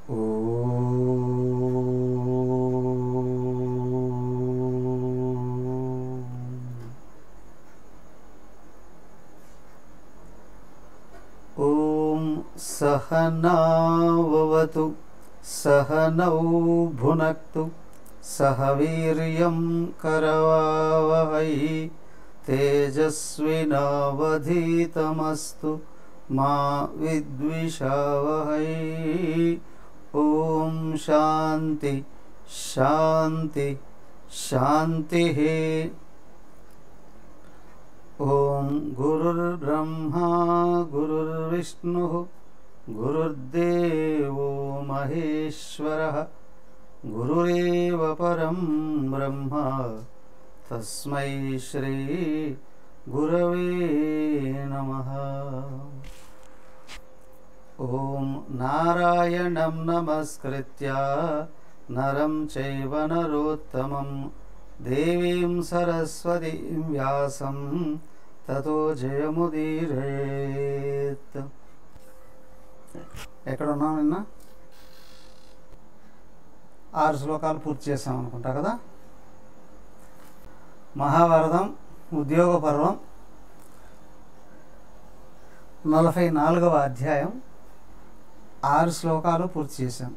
ॐ सहनाववतु सहनौ भुनक्तु सह वीर्यं करवावहै तेजस्विनावधीतमस्तु मा विद्विषावहै ॐ शान्ति शान्ति शान्तिः ॐ गुरुर्ब्रह्मा गुरुर्विष्णुः गुरुर्देवो महेश्वरः गुरुरेव परं ब्रह्म तस्मै श्री गुरवे नमः ॐ नारायणं नमस्कृत्य नरं चैव नरोत्तमं देवीं सरस्वतीं व्यासं ततो జయముదీరేత్ ఎక్కడ ఉన్నాం నిన్న ఆరు శ్లోకాలు పూర్తి చేసాం అనుకుంటా కదా మహాభారతం ఉద్యోగ పర్వం నలభై నాలుగవ అధ్యాయం ఆరు శ్లోకాలు పూర్తి చేశాం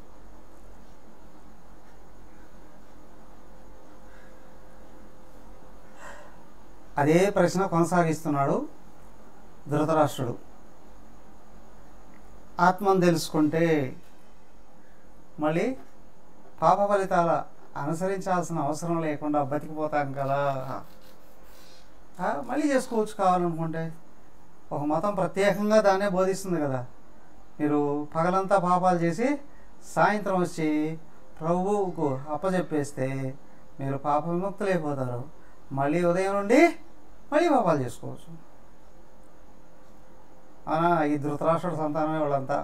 అదే ప్రశ్న కొనసాగిస్తున్నాడు ధృతరాష్ట్రుడు ఆత్మను తెలుసుకుంటే మళ్ళీ పాప ఫలితాల అనుసరించాల్సిన అవసరం లేకుండా బతికిపోతాం కదా ఆ, మళ్ళీ చేసుకోవచ్చు కావాలనుకుంటే ఒక మతం ప్రత్యేకంగా దాన్నే బోధిస్తుంది కదా మీరు పగలంతా పాపాలు చేసి సాయంత్రం వచ్చి ప్రభువుకు అప్పచెప్పేస్తే మీరు పాప విముక్తులైపోతారు మళ్ళీ ఉదయం నుండి మళ్ళీ పాపాలు చేసుకోవచ్చు అవునా ఈ ధృతరాష్ట్రుడు సంతానమే వాళ్ళంతా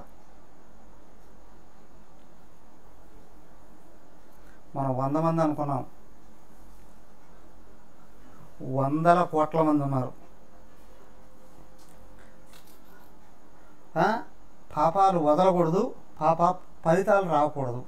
మనం వంద మంది అనుకున్నాం వందల కోట్ల మంది ఉన్నారు ఆ? పాపాలు వదలకూడదు పాప ఫలితాలు రాకూడదు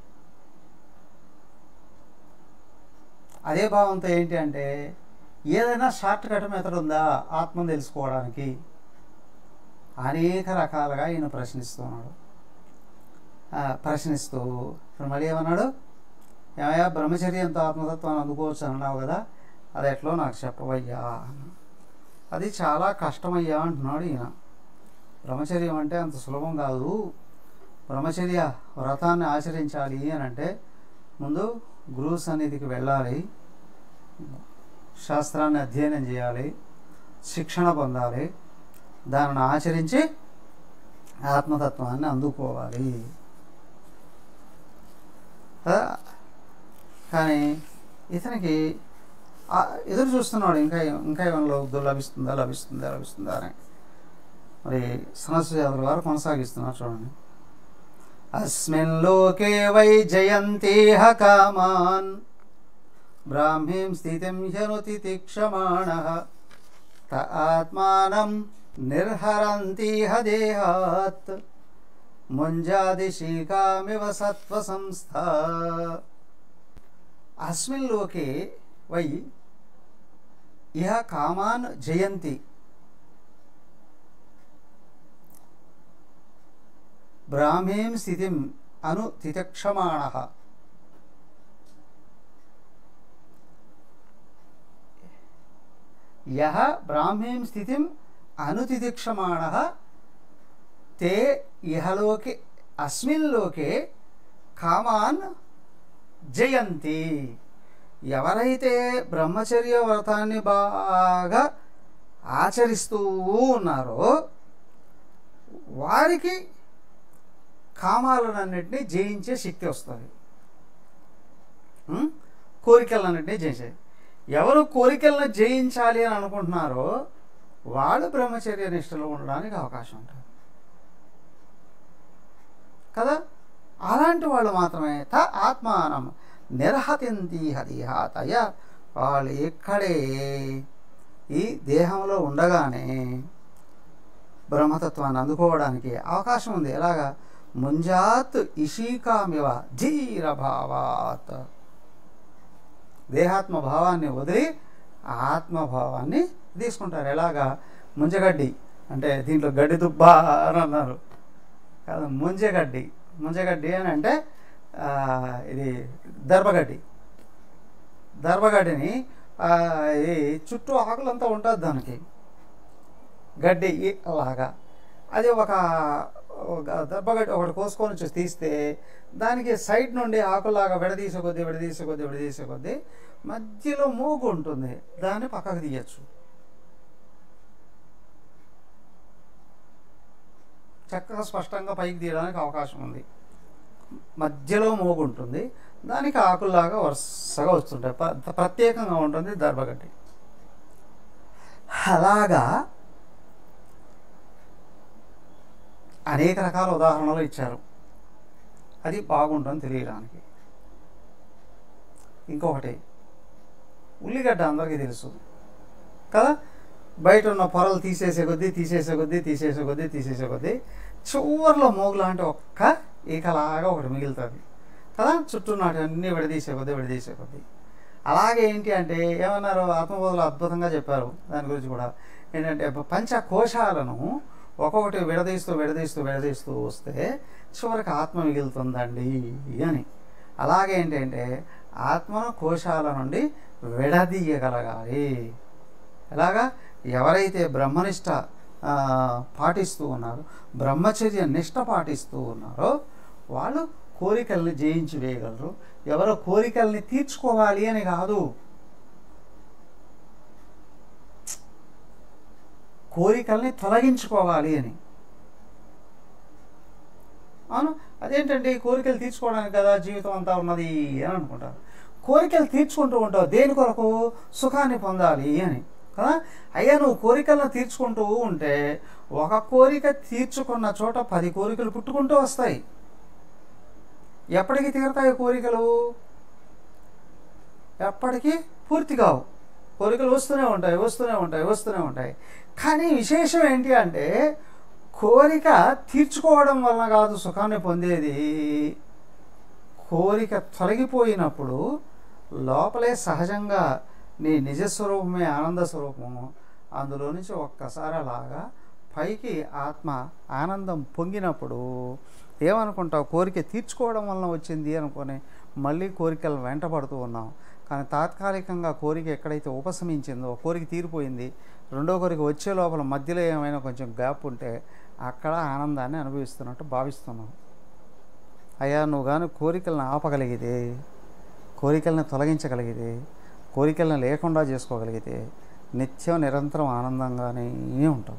అదే భావంతో ఏంటి అంటే ఏదైనా షార్ట్ కట్ మెథడ్ ఉందా ఆత్మను తెలుసుకోవడానికి అనేక రకాలుగా ఈయన ప్రశ్నిస్తున్నాడు ఆ, ప్రశ్నిస్తూ ఇప్పుడు మళ్ళీ ఏమన్నాడు ఏమయ్యా బ్రహ్మచర్యంతో ఆత్మతత్వాన్ని అందుకోవచ్చు అన్నావు కదా అది ఎట్లో నాకు చెప్పవయ్యా అన్నాడు. అది చాలా కష్టమయ్యా అంటున్నాడు ఈయన బ్రహ్మచర్యం అంటే అంత సులభం కాదు బ్రహ్మచర్య వ్రతాన్ని ఆచరించాలి అని అంటే ముందు గురువు సన్నిధికి వెళ్ళాలి శాస్త్రాన్ని అధ్యయనం చేయాలి శిక్షణ పొందాలి దానిని ఆచరించి ఆత్మతత్వాన్ని అందుకోవాలి ఆ, కానీ ఇతనికి ఆ ఎదురు చూస్తున్నాడు ఇంకా ఇంకా ఏమైనా లభిస్తుందా లభిస్తుందా లభిస్తుందా అని మరి సనస్యాదుల వారు కొనసాగిస్తున్నారు చూడండి అస్మిన్ లోకే వై జయంతీహ కామాన్ బ్రాహ్మీం స్థితిం హ్యనుతి తిక్షమాణ త ఆత్మానం నిర్హరంతీహ దేహాత్ ముంజాదిశీకామివ సత్వసంస్థా అస్మిన్ లోకే వై ఇహ కామాన్ జయంతి బ్రాహ్మీం స్థితిం అను తితక్షమాణ యహ బ్రాహ్మీం స్థితిం అనుతితిక్షమాణ తే ఇహలోకే అస్మిన్ లోకే కామాన్ జయంతి ఎవరైతే బ్రహ్మచర్య వ్రతాన్ని బాగా ఆచరిస్తూ ఉన్నారో వారికి కామాలన్నింటినీ జయించే శక్తి వస్తుంది ఉం? కోరికలన్నింటినీ జయించే ఎవరు కోరికలను జయించాలి అని అనుకుంటున్నారో వాళ్ళు బ్రహ్మచర్య నిష్టలో ఉండడానికి అవకాశం ఉంటుంది కదా అలాంటి వాళ్ళు మాత్రమే త ఆత్మానం నిర్హతింతి హతిహాతయ వాళ్ళు ఇక్కడే ఈ దేహంలో ఉండగానే బ్రహ్మతత్వాన్ని అందుకోవడానికి అవకాశం ఉంది ఎలాగా ముంజాత్ ఇషీకామివ ధీరభావాత్ దేహాత్మ భావాన్ని వదిలి ఆత్మభావాన్ని తీసుకుంటారు ఎలాగా ముంజగడ్డి అంటే దీంట్లో గడ్డి దుబ్బ అని అన్నారు కాదు ముంజగడ్డి ముంజగడ్డి అని అంటే ఆ, ఇది దర్భగడ్డి దర్భగడ్డిని ఆ, ఇది చుట్టూ ఆకులంతా ఉంటుంది దానికి గడ్డి ఈ- అలాగా అది ఒక ఒక దర్భగడ్డి ఒకటి కోసుకొని వచ్చి తీస్తే దానికి సైడ్ నుండి ఆకులాగా విడదీసే కొద్దీ విడదీసే కొద్దీ విడదీసే కొద్దీ మధ్యలో మూగు ఉంటుంది దాన్ని పక్కకు తీయచ్చు చక్కగా స్పష్టంగా పైకి తీయడానికి అవకాశం ఉంది మధ్యలో మూగు ఉంటుంది దానికి ఆకుల్లాగా వరుసగా వస్తుంటాయి ప్ర- ప్రత్యేకంగా ఉంటుంది దర్భగడ్డి అలాగా అనేక రకాల ఉదాహరణలు ఇచ్చారు అది బాగుంటుంది తెలియడానికి ఇంకొకటి ఉల్లిగడ్డ అందరికీ తెలుసు కదా బయట ఉన్న పొరలు తీసేసే కొద్దీ తీసేసే కొద్దీ తీసేసే కొద్దీ తీసేసే కొద్దీ చివర్లో మోగు లాంటి ఒక్క ఈకలాగా ఒకటి మిగులుతుంది కదా చుట్టూ నాటి అన్నీ విడదీసే కొద్దీ విడదీసే కొద్దీ అలాగే ఏంటి అంటే ఏమన్నారు ఆత్మబోధలు అద్భుతంగా చెప్పారు దాని గురించి కూడా ఏంటంటే పంచకోశాలను ఒక్కొక్కటి విడదీస్తూ విడదీస్తూ విడదీస్తూ వస్తే చివరికి ఆత్మ మిగులుతుందండి అని అలాగే ఏంటంటే ఆత్మను కోశాల నుండి విడదీయగలగాలి ఎలాగా ఎవరైతే బ్రహ్మనిష్ట ఆ, పాటిస్తూ ఉన్నారో బ్రహ్మచర్య నిష్ట పాటిస్తూ ఉన్నారో వాళ్ళు కోరికల్ని జయించి వేయగలరు ఎవరో కోరికల్ని తీర్చుకోవాలి అని కాదు కోరికల్ని తొలగించుకోవాలి అని అవును అదేంటండి కోరికలు తీర్చుకోవడానికి కదా జీవితం అంతా ఉన్నది అని అనుకుంటారు కోరికలు తీర్చుకుంటూ ఉంటావు దేని కొరకు సుఖాన్ని పొందాలి అని కదా అయ్యా నువ్వు కోరికలను తీర్చుకుంటూ ఉంటే ఒక కోరిక తీర్చుకున్న చోట పది కోరికలు పుట్టుకుంటూ వస్తాయి ఎప్పటికి తీరుతాయి కోరికలు ఎప్పటికీ పూర్తి కావు కోరికలు వస్తూనే ఉంటాయి వస్తూనే ఉంటాయి వస్తూనే ఉంటాయి కానీ విశేషం ఏంటి అంటే కోరిక తీర్చుకోవడం వలన కాదు సుఖాన్ని పొందేది కోరిక తొలగిపోయినప్పుడు లోపలే సహజంగా నీ నిజస్వరూపమే ఆనంద స్వరూపము అందులో నుంచి ఒక్కసారి అలాగా పైకి ఆత్మ ఆనందం పొంగినప్పుడు ఏమనుకుంటావు కోరిక తీర్చుకోవడం వలన వచ్చింది అనుకొని మళ్ళీ కోరికలు వెంటబడుతూ ఉన్నాం కానీ తాత్కాలికంగా కోరిక ఎక్కడైతే ఉపశమించిందో కోరిక తీరిపోయింది రెండో కోరిక వచ్చే లోపల మధ్యలో ఏమైనా కొంచెం గ్యాప్ ఉంటే అక్కడ ఆనందాన్ని అనుభవిస్తున్నట్టు భావిస్తున్నాం అయ్యా నువ్వు కానీ కోరికలను ఆపగలిగితే కోరికలను తొలగించగలిగితే కోరికలను లేకుండా చేసుకోగలిగితే నిత్యం నిరంతరం ఆనందంగానే ఉంటావు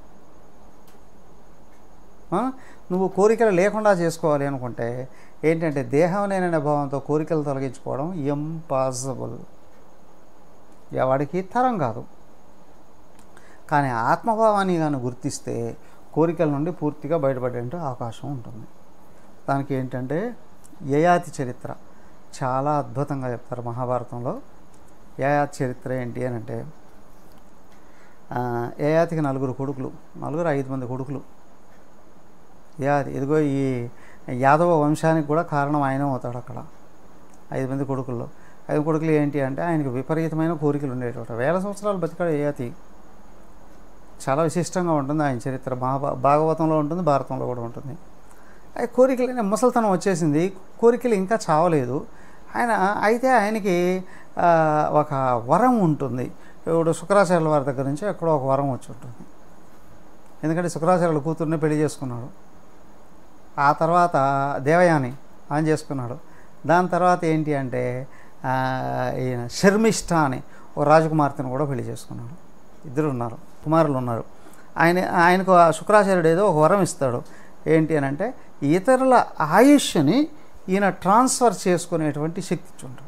ఆ? నువ్వు కోరికలు లేకుండా చేసుకోవాలి అనుకుంటే ఏంటంటే దేహం నేననే భావంతో కోరికలు తొలగించుకోవడం ఇంపాసిబుల్ ఎవడికి తరం కాదు కానీ ఆత్మభావాన్ని కానీ గుర్తిస్తే కోరికల నుండి పూర్తిగా బయటపడే అవకాశం ఉంటుంది దానికి ఏంటంటే యయాతి చరిత్ర చాలా అద్భుతంగా చెప్తారు మహాభారతంలో యయాతి చరిత్ర ఏంటి అని అంటే ఆ, యయాతికి నలుగురు కొడుకులు నలుగురు ఐదు మంది కొడుకులు యాది ఇదిగో ఈ యాదవ వంశానికి కూడా కారణం ఆయన అవుతాడు అక్కడ ఐదు మంది కొడుకుల్లో ఐదు కొడుకులు ఏంటి అంటే ఆయనకు విపరీతమైన కోరికలు ఉండేటమాట వేల సంవత్సరాలు బతికాడు యయాతి చాలా విశిష్టంగా ఉంటుంది ఆయన చరిత్ర మహాభా భాగవతంలో ఉంటుంది భారతంలో కూడా ఉంటుంది ఆ కోరికలు ముసలితనం వచ్చేసింది కోరికలు ఇంకా చావలేదు ఆయన అయితే ఆయనకి ఆ, ఒక వరం ఉంటుంది ఇప్పుడు శుక్రాచార్యుల వారి దగ్గర నుంచి ఎక్కడో ఒక వరం వచ్చి ఉంటుంది ఎందుకంటే శుక్రాచార్యుల కూతుర్ని పెళ్లి చేసుకున్నాడు ఆ తర్వాత దేవయాని ఆయన చేసుకున్నాడు దాని తర్వాత ఏంటి అంటే ఆ, ఈయన శర్మిష్ఠ అని ఓ రాజకుమార్తెను కూడా పెళ్లి చేసుకున్నాడు ఇద్దరు ఉన్నారు కుమారులు ఉన్నారు ఆయన ఆయనకు ఆ శుక్రాచార్యుడు ఏదో ఒక వరం ఇస్తాడు ఏంటి అని అంటే ఇతరుల ఆయుష్ని ఈయన ట్రాన్స్ఫర్ చేసుకునేటువంటి శక్తి ఇచ్చుంటాడు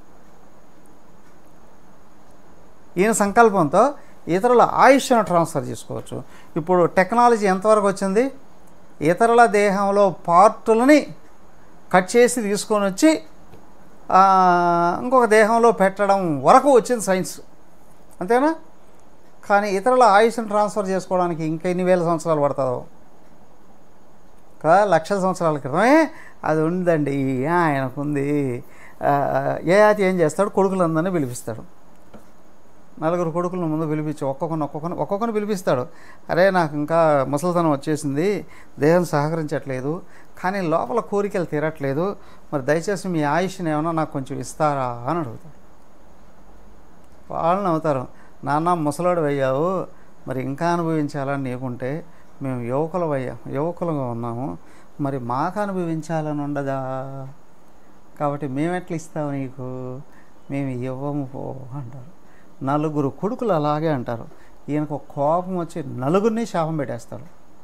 ఈయన సంకల్పంతో ఇతరుల ఆయుష్ను ట్రాన్స్ఫర్ చేసుకోవచ్చు ఇప్పుడు టెక్నాలజీ ఎంతవరకు వచ్చింది ఇతరుల దేహంలో పార్టులని కట్ చేసి తీసుకొని వచ్చి ఆ, ఇంకొక దేహంలో పెట్టడం వరకు వచ్చింది సైన్స్ అంతేనా కానీ ఇతరుల ఆయుష్ను ట్రాన్స్ఫర్ చేసుకోవడానికి ఇంకా ఎన్ని వేల సంవత్సరాలు పడుతుందో కా లక్ష సంవత్సరాల క్రితమే అది ఉందండి ఆయనకుంది ఆ, యయాతి ఏం చేస్తాడు కొడుకులందరినీ పిలిపిస్తాడు నలుగురు కొడుకులను ముందు పిలిపించి ఒక్కొక్కరిని ఒక్కొక్కరిని ఒక్కొక్కరిని పిలిపిస్తాడు అరే నాకు ఇంకా ముసలితనం వచ్చేసింది దేహం సహకరించట్లేదు కానీ లోపల కోరికలు తీరట్లేదు మరి దయచేసి మీ ఆయుష్ని ఏమైనా నాకు కొంచెం ఇస్తారా అని అడుగుతాడు వాళ్ళని అవుతారు నాన్న ముసలోడు అయ్యావు మరి ఇంకా అనుభవించాలని నీకుంటే మేము యువకులు అయ్యా యువకులుగా ఉన్నాము మరి మాకు అనుభవించాలని ఉండదా కాబట్టి మేము ఎట్లా ఇస్తాము నీకు మేము ఇవ్వము పో అంటారు నలుగురు కొడుకులు అలాగే అంటారు ఈయనకు ఒక కోపం వచ్చి నలుగురిని శాపం పెట్టేస్తాడు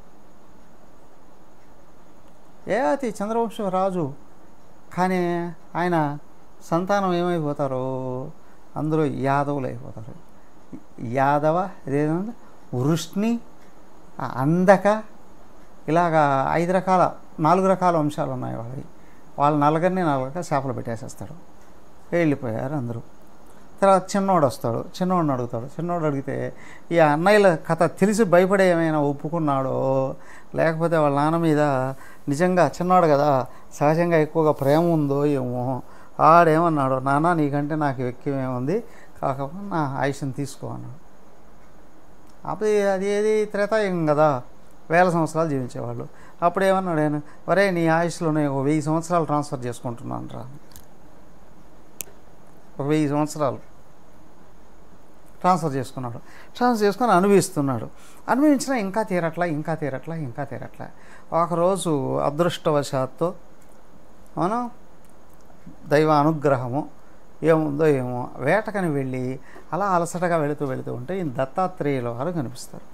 ఏ అతి చంద్రవంశం రాజు కానీ ఆయన సంతానం ఏమైపోతారు అందరూ యాదవులు అయిపోతారు యాదవ ఇదేంటే వృష్ణి ఆ అందక ఇలాగా ఐదు రకాల నాలుగు రకాల వంశాలు ఉన్నాయి వాళ్ళవి వాళ్ళ నలుగురిని నలుగురిగా చేపలు పెట్టేసేస్తాడు వెళ్ళిపోయారు అందరూ తర్వాత చిన్నోడు వస్తాడు చిన్నోడిని అడుగుతాడు చిన్నోడు అడిగితే ఈ అన్నయ్యల కథ తెలిసి భయపడే ఏమైనా ఒప్పుకున్నాడో లేకపోతే వాళ్ళ నాన్న మీద నిజంగా చిన్నోడు కదా సహజంగా ఎక్కువగా ప్రేమ ఉందో ఏమో ఆడేమన్నాడు నాన్న నీకంటే నాకు ఎక్కువేముంది కాకపోతే నా ఆయుష్ని తీసుకో అన్నాడు అప్పుడు అది ఏది త్రేతాయుగం కదా వేల సంవత్సరాలు జీవించేవాళ్ళు అప్పుడు ఏమన్నాడు ఆయన ఒరే నీ ఆయుష్లోనే ఒక వెయ్యి సంవత్సరాలు ట్రాన్స్ఫర్ చేసుకుంటున్నాను రా ఒక వెయ్యి సంవత్సరాలు ట్రాన్స్ఫర్ చేసుకున్నాడు ట్రాన్స్ఫర్ చేసుకొని అనుభవిస్తున్నాడు అనుభవించినా ఇంకా తీరట్లా ఇంకా తీరట్లా ఇంకా తీరట్లా ఒకరోజు అదృష్టవశాత్తు అవును దైవ అనుగ్రహము ఏముందో ఏమో వేటకని వెళ్ళి అలా అలసటగా వెళుతూ వెళుతూ ఉంటే ఈ దత్తాత్రేయుల వారు కనిపిస్తారు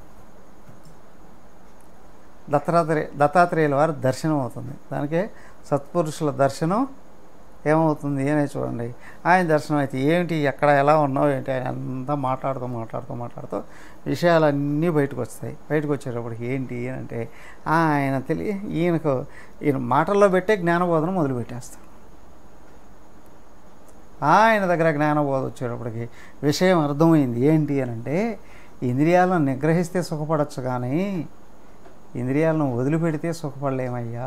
దత్తాత్రేయ దత్తాత్రేయుల వారి దర్శనం అవుతుంది దానికే సత్పురుషుల దర్శనం ఏమవుతుంది అనే చూడండి ఆయన దర్శనం అయితే ఏంటి ఎక్కడ ఎలా ఉన్నావు ఏంటి ఆయన అంతా మాట్లాడుతూ మాట్లాడుతూ మాట్లాడుతూ విషయాలన్నీ బయటకు వస్తాయి బయటకు వచ్చేటప్పటికి ఏంటి అని అంటే ఆయన తెలియ ఈయనకు ఈయన మాటల్లో పెట్టే జ్ఞానబోధన మొదలుపెట్టేస్తాడు ఆయన దగ్గర జ్ఞానబోధ వచ్చేటప్పటికి విషయం అర్థమైంది ఏంటి అని అంటే ఇంద్రియాలను నిగ్రహిస్తే సుఖపడచ్చు కానీ ఇంద్రియాలను వదిలిపెడితే సుఖపడలేమయ్యా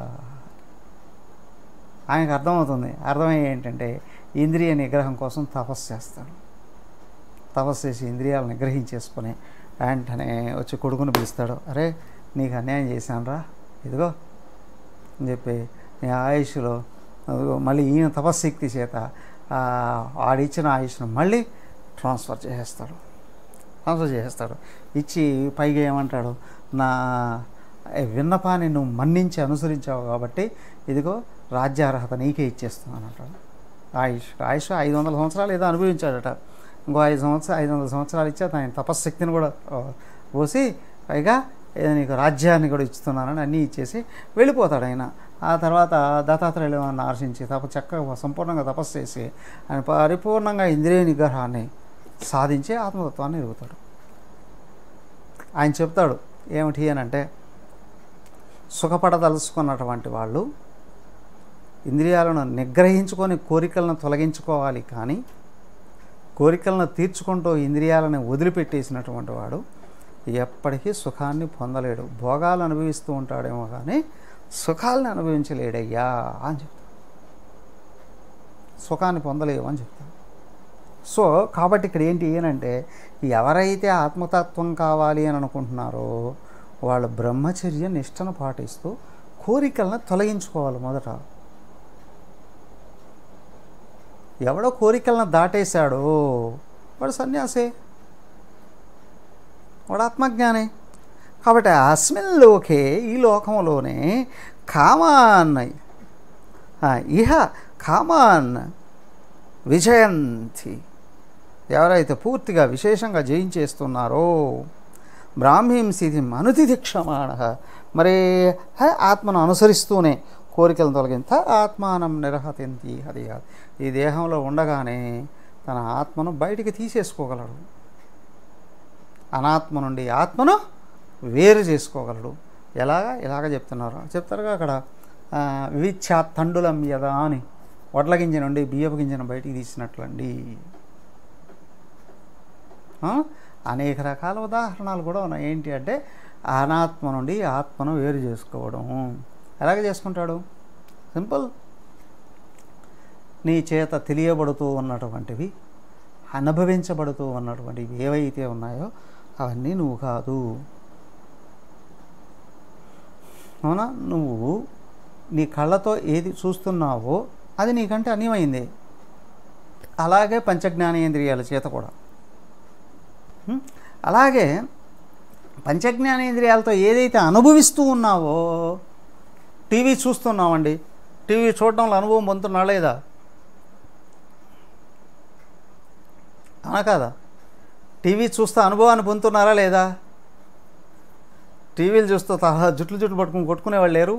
ఆయనకు అర్థమవుతుంది అర్థమయ్యే ఏంటంటే ఇంద్రియ నిగ్రహం కోసం తపస్సు చేస్తాడు తపస్సు చేసి ఇంద్రియాలను నిగ్రహించేసుకొని వెంటనే వచ్చి కొడుకుని పిలుస్తాడు అరే నీకు అన్యాయం చేశానురా ఇదిగో అని చెప్పి నీ ఆయుష్లో అదిగో మళ్ళీ ఈయన తపశ్శక్తి చేత ఆ, ఆడిచ్చిన ఆయుష్ను మళ్ళీ ట్రాన్స్ఫర్ చేసేస్తాడు ట్రాన్స్ఫర్ చేసేస్తాడు ఇచ్చి పైగా ఏమంటాడు నా విన్నపాన్ని నువ్వు మన్నించి అనుసరించావు కాబట్టి ఇదిగో రాజ్యార్హత నీకే ఇచ్చేస్తున్నాను అంటాడు ఆయుష్ ఆయుష్ ఐదు వందల సంవత్సరాలు ఏదో అనుభవించాడట ఇంకో ఐదు సంవత్సరాలు ఐదు వందల సంవత్సరాలు ఇచ్చా ఆయన తపశ్శక్తిని కూడా ఆ, పోసి పైగా ఏదో నీకు రాజ్యాన్ని కూడా ఇస్తున్నానని అన్నీ ఇచ్చేసి వెళ్ళిపోతాడు ఆయన ఆ తర్వాత దత్తాత్రేయులు ఆర్శించి తప చక్కగా సంపూర్ణంగా తపస్సు చేసి ఆయన పరిపూర్ణంగా ఇంద్రియ నిగ్రహాన్ని సాధించి ఆత్మతత్వాన్ని ఎరుగుతాడు ఆయన చెప్తాడు ఏమిటి అని అంటే సుఖపడదలుచుకున్నటువంటి వాళ్ళు ఇంద్రియాలను నిగ్రహించుకొని కోరికలను తొలగించుకోవాలి కానీ కోరికలను తీర్చుకుంటూ ఇంద్రియాలను వదిలిపెట్టేసినటువంటి వాడు ఎప్పటికీ సుఖాన్ని పొందలేడు భోగాలు అనుభవిస్తూ ఉంటాడేమో కానీ సుఖాలను అనుభవించలేడయ్యా అని చెప్తాడు సుఖాన్ని పొందలేవు అని చెప్తాడు సో కాబట్టి ఇక్కడ ఏంటి అంటే ఎవరైతే ఆత్మతత్వం కావాలి అని అనుకుంటున్నారో వాళ్ళు బ్రహ్మచర్య నిష్టను పాటిస్తూ కోరికలను తొలగించుకోవాలి మొదట ఎవడో కోరికలను దాటేశాడో వాడు సన్యాసే వాడు ఆత్మజ్ఞానే కాబట్టి అస్మిన్ లోకే ఈ లోకంలోనే కామాన్ ఆ, ఇహ కామాన్ విజయంతి ఎవరైతే పూర్తిగా విశేషంగా జయించేస్తున్నారో బ్రాహ్మీం సిధిం అనుతిధిక్షమాణ మరి హ, ఆత్మను అనుసరిస్తూనే కోరికలను తొలగింత ఆత్మానం నిరహతింతి అది కాదు ఈ దేహంలో ఉండగానే తన ఆత్మను బయటికి తీసేసుకోగలడు అనాత్మ నుండి ఆత్మను వేరు చేసుకోగలడు ఎలాగా ఇలాగ చెప్తున్నారు చెప్తారుగా అక్కడ ఆ, వివిచ్ఛా తండులం యదా అని వడ్ల గింజ నుండి బియ్యపు గింజను బయటికి తీసినట్లండి ఆ? అనేక రకాల ఉదాహరణలు కూడా ఉన్నాయి ఏంటి అంటే అనాత్మ నుండి ఆత్మను వేరు చేసుకోవడం ఎలాగ చేసుకుంటాడు సింపుల్ నీ చేత తెలియబడుతూ ఉన్నటువంటివి అనుభవించబడుతూ ఉన్నటువంటివి ఏవైతే ఉన్నాయో అవన్నీ నువ్వు కాదు అవునా నువ్వు నీ కళ్ళతో ఏది చూస్తున్నావో అది నీకంటే అన్యమైంది అలాగే పంచజ్ఞానేంద్రియాల చేత కూడా హ్మ్? అలాగే పంచజ్ఞానేంద్రియాలతో ఏదైతే అనుభవిస్తూ ఉన్నావో టీవీ చూస్తున్నామండి టీవీ చూడడంలో అనుభవం పొందుతున్నా లేదా అవునా కాదా టీవీ చూస్తే అనుభవాన్ని పొందుతున్నారా లేదా టీవీలు చూస్తూ తహా జుట్లు జుట్లు పట్టుకుని కొట్టుకునేవాళ్ళు లేరు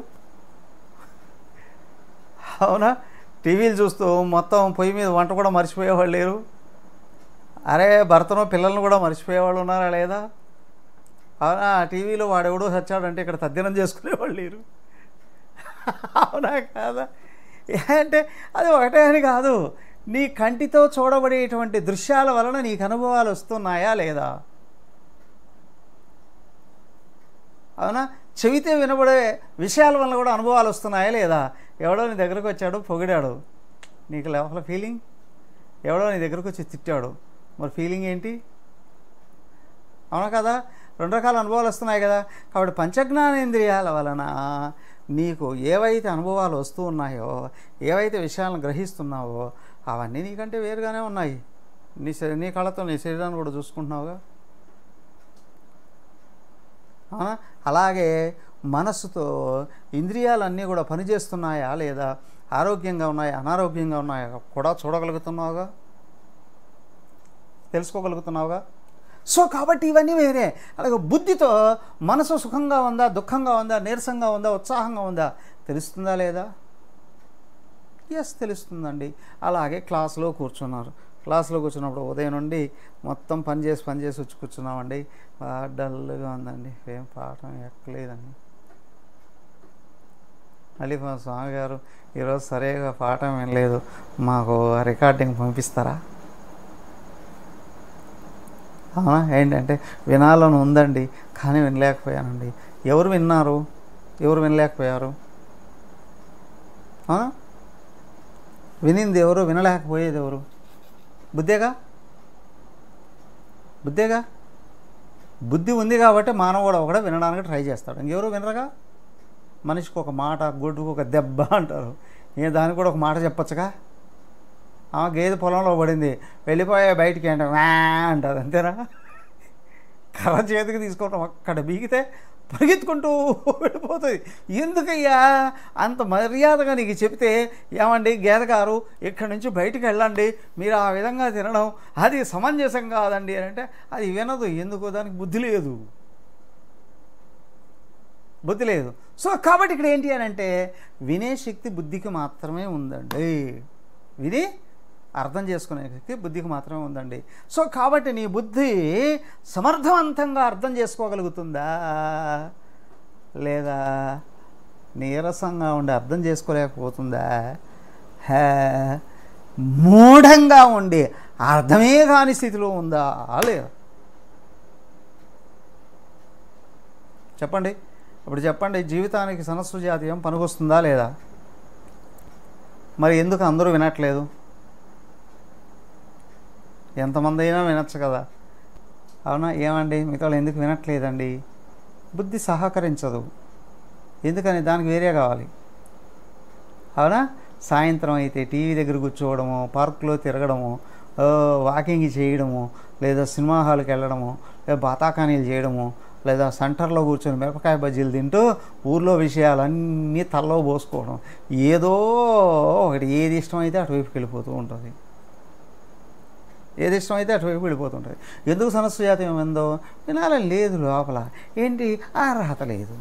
అవునా టీవీలు చూస్తూ మొత్తం పొయ్యి మీద వంట కూడా మర్చిపోయేవాళ్ళు లేరు అరే భర్తను పిల్లల్ని కూడా మర్చిపోయేవాళ్ళు ఉన్నారా లేదా అవునా టీవీలో వాడెవడో చచ్చాడంటే ఇక్కడ తద్దినం చేసుకునేవాళ్ళు లేరు అవునా కాదా అంటే అది ఒకటే అని కాదు నీ కంటితో చూడబడేటువంటి దృశ్యాల వలన నీకు అనుభవాలు వస్తున్నాయా లేదా అవునా చెవితే వినబడే విషయాల వల్ల కూడా అనుభవాలు వస్తున్నాయా లేదా ఎవడో నీ దగ్గరకు వచ్చాడు పొగిడాడు నీకు లోపల ఫీలింగ్ ఎవడో నీ దగ్గరకు వచ్చి తిట్టాడు మరి ఫీలింగ్ ఏంటి అవునా కదా రెండు రకాల అనుభవాలు వస్తున్నాయి కదా కాబట్టి పంచజ్ఞానేంద్రియాల వలన నీకు ఏవైతే అనుభవాలు వస్తూ ఉన్నాయో ఏవైతే విషయాలను గ్రహిస్తున్నావో అవన్నీ నీకంటే వేరుగానే ఉన్నాయి నీ శరీ- నీ కళ్ళతో నీ శరీరాన్ని కూడా చూసుకుంటున్నావుగా అవునా అలాగే మనస్సుతో ఇంద్రియాలన్నీ కూడా పనిచేస్తున్నాయా లేదా ఆరోగ్యంగా ఉన్నాయా అనారోగ్యంగా ఉన్నాయా కూడా చూడగలుగుతున్నావుగా తెలుసుకోగలుగుతున్నావుగా సో కాబట్టి ఇవన్నీ వేరే అలాగే బుద్ధితో మనసు సుఖంగా ఉందా దుఃఖంగా ఉందా నీరసంగా ఉందా ఉత్సాహంగా ఉందా తెలుస్తుందా లేదా ఎస్ తెలుస్తుందండి అలాగే క్లాస్లో కూర్చున్నారు క్లాస్లో కూర్చున్నప్పుడు ఉదయం నుండి మొత్తం పని చేసి పని చేసి వచ్చి కూర్చున్నామండి బాగా డల్గా ఉందండి ఏం పాఠం ఎక్కలేదండి మళ్ళీ మా స్వామి గారు ఈరోజు సరిగా పాఠం వినలేదు మాకు రికార్డింగ్ పంపిస్తారా అవునా ఏంటంటే వినాలని ఉందండి కానీ వినలేకపోయానండి ఎవరు విన్నారు ఎవరు వినలేకపోయారు అవునా వినింది ఎవరు వినలేకపోయేది ఎవరు బుద్ధేగా బుద్ధేగా బుద్ధి ఉంది కాబట్టి మానవుడు ఒకడే వినడానికి ట్రై చేస్తాడు ఇంకెవరు వినరుగా మనిషికి ఒక మాట గొడ్డుకు ఒక దెబ్బ అంటారు ఏ దానికి కూడా ఒక మాట చెప్పొచ్చుగా ఆ గేదె పొలంలో పడింది వెళ్ళిపోయే బయటికి అంటే వా అంటారు అంతేనా కర్ర చేతికి తీసుకోవటం అక్కడ బీగితే పరిగెత్తుకుంటూ వెళ్ళిపోతుంది ఎందుకయ్యా అంత మర్యాదగా నీకు చెప్తే ఏమండి గేదగారు ఇక్కడి నుంచి బయటికి వెళ్ళండి మీరు ఆ విధంగా తినడం అది సమంజసం కాదండి అని అంటే అది వినదు ఎందుకో దానికి బుద్ధి లేదు బుద్ధి లేదు సో కాబట్టి ఇక్కడ ఏంటి అని అంటే వినే శక్తి బుద్ధికి మాత్రమే ఉందండి విని అర్థం చేసుకునే శక్తి బుద్ధికి మాత్రమే ఉందండి సో కాబట్టి నీ బుద్ధి సమర్థవంతంగా అర్థం చేసుకోగలుగుతుందా లేదా నీరసంగా ఉండి అర్థం చేసుకోలేకపోతుందా హే మూఢంగా ఉండి అర్థమే కాని స్థితిలో ఉందా లేదా చెప్పండి ఇప్పుడు చెప్పండి జీవితానికి సనస్సు జాతీయం పనికొస్తుందా లేదా మరి ఎందుకు అందరూ వినట్లేదు ఎంతమంది అయినా వినొచ్చు కదా అవునా ఏమండి మిగతా వాళ్ళు ఎందుకు వినట్లేదండి బుద్ధి సహకరించదు ఎందుకని దానికి వేరే కావాలి అవునా సాయంత్రం అయితే టీవీ దగ్గర కూర్చోవడము పార్కులో తిరగడము ఆ, వాకింగ్ చేయడము లేదా సినిమా హాల్కి వెళ్ళడము లేదా బాతాకానీలు చేయడము లేదా సెంటర్లో కూర్చొని మిరపకాయ బజ్జీలు తింటూ ఊర్లో విషయాలన్నీ తల్లో పోసుకోవడం ఏదో ఒకటి ఏది ఇష్టమైతే అటువైపుకి వెళ్ళిపోతూ ఉంటుంది ఏది ఇష్టమైతే అటువైపు వెళ్ళిపోతుంటుంది ఎందుకు సమస్య జాతం ఏమైందో వినాలని లేదు లోపల ఏంటి అర్హత లేదు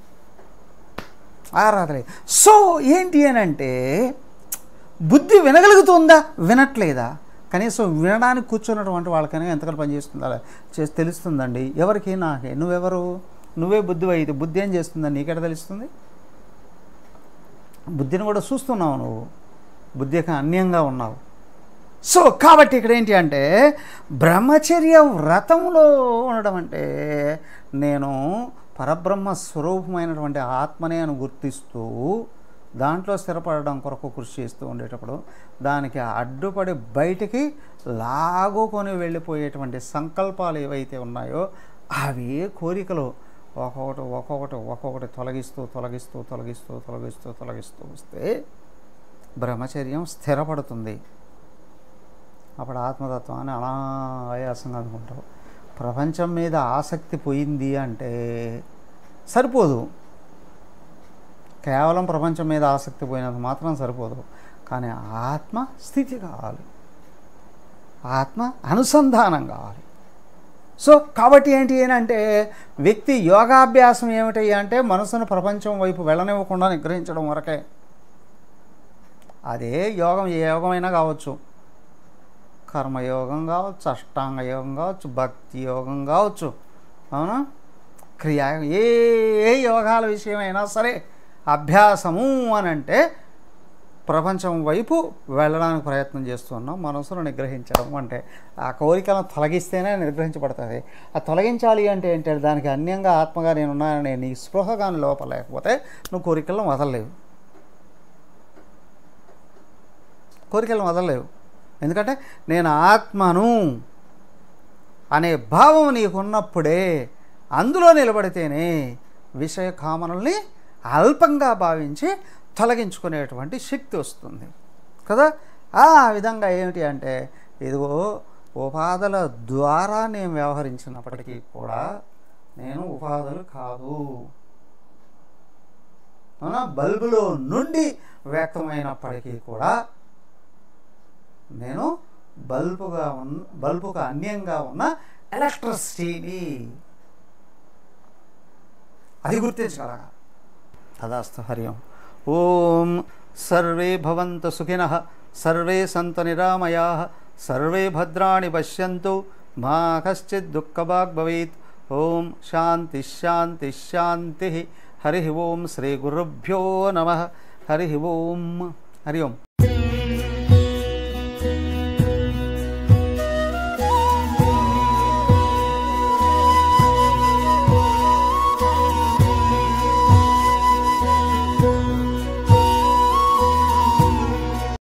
అర్హత లేదు సో ఏంటి అని అంటే బుద్ధి వినగలుగుతుందా వినట్లేదా కనీసం వినడానికి కూర్చున్నటువంటి వాళ్ళకైనా ఎంతకాలం పనిచేస్తుందా చేసి తెలుస్తుందండి ఎవరికి నాకే నువ్వెవరు నువ్వే బుద్ధి అయితే బుద్ధి ఏం చేస్తుందని నీకెట తెలుస్తుంది బుద్ధిని కూడా చూస్తున్నావు నువ్వు బుద్ధికి అన్యంగా ఉన్నావు సో కాబట్టి ఇక్కడ ఏంటి అంటే బ్రహ్మచర్య వ్రతంలో ఉండడం అంటే నేను పరబ్రహ్మ స్వరూపమైనటువంటి ఆత్మనే అని గుర్తిస్తూ దాంట్లో స్థిరపడడం కొరకు కృషి చేస్తూ ఉండేటప్పుడు దానికి అడ్డుపడి బయటికి లాగుకొని వెళ్ళిపోయేటువంటి సంకల్పాలు ఏవైతే ఉన్నాయో అవే కోరికలు ఒక్కొక్కటి ఒక్కొక్కటి ఒక్కొక్కటి తొలగిస్తూ తొలగిస్తూ తొలగిస్తూ తొలగిస్తూ తొలగిస్తూ వస్తే బ్రహ్మచర్యం స్థిరపడుతుంది అప్పుడు ఆత్మతత్వాన్ని అనాయాసంగా అనుకుంటావు ప్రపంచం మీద ఆసక్తి పోయింది అంటే సరిపోదు కేవలం ప్రపంచం మీద ఆసక్తి పోయినంత మాత్రం సరిపోదు కానీ ఆత్మ స్థితి కావాలి ఆత్మ అనుసంధానం కావాలి సో కాబట్టి ఏంటి అంటే వ్యక్తి యోగాభ్యాసం ఏమిటి అంటే మనసును ప్రపంచం వైపు వెళ్ళనివ్వకుండా నిగ్రహించడం వరకే అదే యోగం ఏ యోగమైనా కావచ్చు కర్మయోగం కావచ్చు అష్టాంగ యోగం కావచ్చు భక్తి యోగం కావచ్చు అవునా క్రియా ఏ ఏ యోగాల విషయమైనా సరే అభ్యాసము అని అంటే ప్రపంచం వైపు వెళ్ళడానికి ప్రయత్నం చేస్తున్నాం మనసును నిగ్రహించడం అంటే ఆ కోరికలను తొలగిస్తేనే నిగ్రహించబడుతుంది ఆ తొలగించాలి అంటే ఏంటంటే దానికి అన్యంగా ఆత్మగా నేను ఉన్నానని నీ స్పృహ కానీ లోపల లేకపోతే నువ్వు కోరికలను వదలలేవు కోరికలను వదలలేవు ఎందుకంటే నేను ఆత్మను అనే భావం నీకున్నప్పుడే అందులో నిలబడితేనే విషయ కామనల్ని అల్పంగా భావించి తొలగించుకునేటువంటి శక్తి వస్తుంది కదా ఆ విధంగా ఏమిటి అంటే ఇదిగో ఉపాధుల ద్వారా నేను వ్యవహరించినప్పటికీ కూడా నేను ఉపాధులు కాదు అవునా బల్బులో నుండి వ్యక్తమైనప్పటికీ కూడా నేను బల్బుగా ఉన్న బల్బుగా అన్యంగా ఉన్న ఎలక్ట్రిసిటీని అది గుర్తించగలగా తదాస్తు హరి ఓం ఓం సర్వే భవంతు సుఖిన సర్వే సంతు నిరామయా సర్వే భద్రాణి పశ్యంతు మా కశ్చిత్ దుఃఖభాగ్ భవేత్ ఓం శాంతి శాంతి శాంతి హరి ఓం శ్రీ గురుభ్యో నమ హరి ఓం హరి ఓం